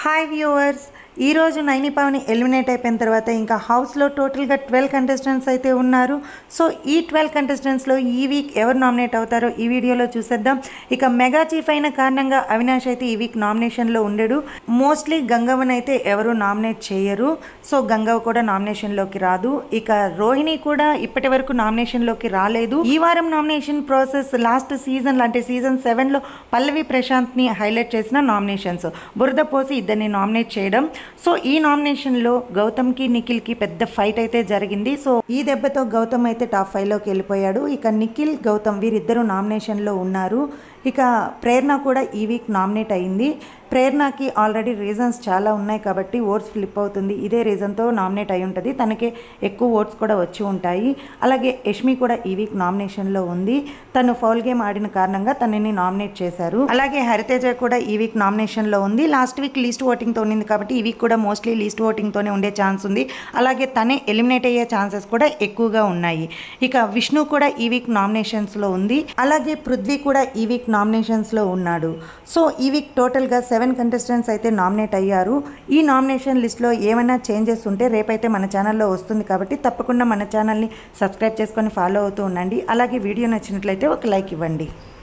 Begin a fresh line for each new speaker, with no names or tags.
hi viewers ఈరోజు Naini పవని eliminate అయిపోయిన తర్వాత ఇంకా హౌస్లో టోటల్గా ట్వెల్వ్ కంటెస్టెంట్స్ అయితే ఉన్నారు సో ఈ ట్వెల్వ్ కంటెస్టెంట్స్లో ఈ వీక్ ఎవరు నామినేట్ అవుతారో ఈ వీడియోలో చూసేద్దాం ఇక మెగా చీఫ్ అయిన కారణంగా అవినాష్ అయితే ఈ వీక్ నామినేషన్లో ఉండడు మోస్ట్లీ గంగవ్వని అయితే ఎవరు నామినేట్ చేయరు సో గంగవ్వ కూడా నామినేషన్లోకి రాదు ఇక రోహిణి కూడా ఇప్పటి వరకు నామినేషన్లోకి రాలేదు ఈ వారం నామినేషన్ ప్రాసెస్ లాస్ట్ సీజన్ లాంటి సీజన్ సెవెన్లో పల్లవి ప్రశాంత్ని హైలైట్ చేసిన నామినేషన్స్ బురద పోసి ఇద్దరిని నామినేట్ చేయడం సో ఈ నామినేషన్లో గౌతమ్కి నిఖిల్కి పెద్ద ఫైట్ అయితే జరిగింది సో ఈ దెబ్బతో గౌతమ్ అయితే టాప్ ఫైవ్లోకి వెళ్ళిపోయాడు ఇక నిఖిల్ గౌతమ్ వీరిద్దరూ నామినేషన్లో ఉన్నారు ఇక ప్రేరణ కూడా ఈ వీక్ నామినేట్ అయింది ప్రేరణకి ఆల్రెడీ రీజన్స్ చాలా ఉన్నాయి కాబట్టి ఓట్స్ ఫ్లిప్ అవుతుంది ఇదే రీజన్తో నామినేట్ అయి ఉంటుంది తనకి ఎక్కువ ఓట్స్ కూడా వచ్చి ఉంటాయి అలాగే యష్మి కూడా ఈ వీక్ నామినేషన్లో ఉంది తను ఫౌల్ గేమ్ ఆడిన కారణంగా తనని నామినేట్ చేశారు అలాగే హరితేజ కూడా ఈ వీక్ నామినేషన్లో ఉంది లాస్ట్ వీక్ లీస్ట్ ఓటింగ్తో ఉండింది కాబట్టి ఈ వీక్ కూడా మోస్ట్లీ లీస్ట్ ఓటింగ్తోనే ఉండే ఛాన్స్ ఉంది అలాగే తనే ఎలిమినేట్ అయ్యే ఛాన్సెస్ కూడా ఎక్కువగా ఉన్నాయి ఇక విష్ణు కూడా ఈ వీక్ నామినేషన్స్లో ఉంది అలాగే పృథ్వీ కూడా ఈ వీక్ నామినేషన్స్లో ఉన్నాడు సో ఈ వీక్ టోటల్గా సెవెన్ కంటెస్టెంట్స్ అయితే నామినేట్ అయ్యారు ఈ నామినేషన్ లిస్ట్లో ఏమైనా చేంజెస్ ఉంటే రేపైతే మన ఛానల్లో వస్తుంది కాబట్టి తప్పకుండా మన ఛానల్ని సబ్స్క్రైబ్ చేసుకొని ఫాలో అవుతూ ఉండండి అలాగే వీడియో నచ్చినట్లయితే ఒక లైక్ ఇవ్వండి